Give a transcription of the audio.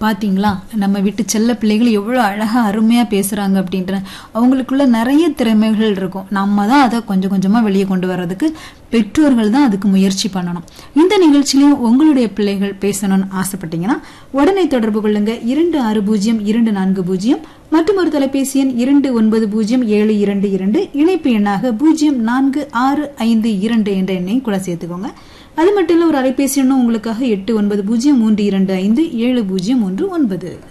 பாத்தீங்களா நம்ம வீட்டு செல்ல பிள்ளைகள் எவ்வளவு அழகா அருமையா பேசுறாங்க அப்படின்ற அவங்களுக்குள்ள நிறைய திறமைகள் இருக்கும் நம்ம தான் அதை கொஞ்சம் கொஞ்சமா வெளியே கொண்டு வர்றதுக்கு பெற்றோர்கள் தான் அதுக்கு முயற்சி பண்ணணும் இந்த நிகழ்ச்சியிலையும் உங்களுடைய பிள்ளைகள் பேசணும்னு ஆசைப்பட்டீங்கன்னா உடனே தொடர்பு கொள்ளுங்க இரண்டு ஆறு பூஜ்ஜியம் இரண்டு நான்கு பூஜ்ஜியம் மற்றும் ஒரு தொலைபேசி எண் இரண்டு ஒன்பது பூஜ்ஜியம் ஏழு இரண்டு இரண்டு இணைப்பு எண்ணாக பூஜ்ஜியம் நான்கு ஆறு ஐந்து இரண்டு என்ற எண்ணையும் கூட சேர்த்துக்கோங்க அது மட்டும் இல்ல ஒரு அலைபேசி எண்ணும் உங்களுக்காக எட்டு ஒன்பது பூஜ்ஜியம் மூன்று இரண்டு ஐந்து ஏழு பூஜ்ஜியம் ஒன்று ஒன்பது